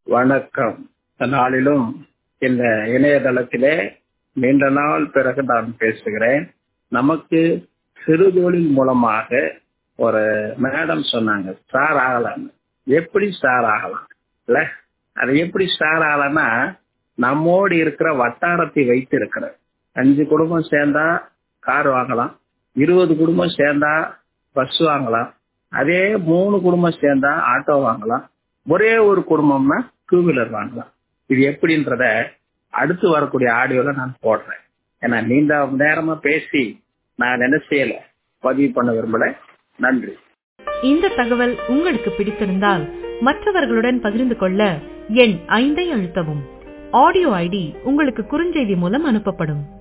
வணக்கம் இந்த நாளிலும் இந்த இணையதளத்திலே நீண்ட நாள் பிறகு நான் பேசுகிறேன் நமக்கு சிறு தொழில் மூலமாக ஒரு மேடம் சொன்னாங்க ஸ்டார் ஆகலாம் எப்படி ஸ்டார் ஆகலாம் இல்ல அது எப்படி ஸ்டார் ஆகலாம்னா நம்மோடு இருக்கிற வட்டாரத்தை வைத்து இருக்கிற அஞ்சு குடும்பம் சேர்ந்தா கார் வாங்கலாம் இருபது குடும்பம் சேர்ந்தா பஸ் வாங்கலாம் அதே மூணு குடும்பம் சேர்ந்தா ஆட்டோ வாங்கலாம் ஒரே ஒரு குடும்பம்னா டூ வீலர் வாங்கலாம் இது எப்படின்றத அடுத்து வரக்கூடிய ஆடியோல நான் போடுறேன் ஏன்னா நீண்ட நேரமா பேசி நான் என்ன செய்யல பதிவு பண்ண விரும்பல நன்றி இந்த தகவல் உங்களுக்கு பிடித்திருந்தால் மற்றவர்களுடன் பகிர்ந்து கொள்ள எண் ஐந்தை அழுத்தவும் ஆடியோ ஐடி உங்களுக்கு குறுஞ்செய்தி மூலம் அனுப்பப்படும்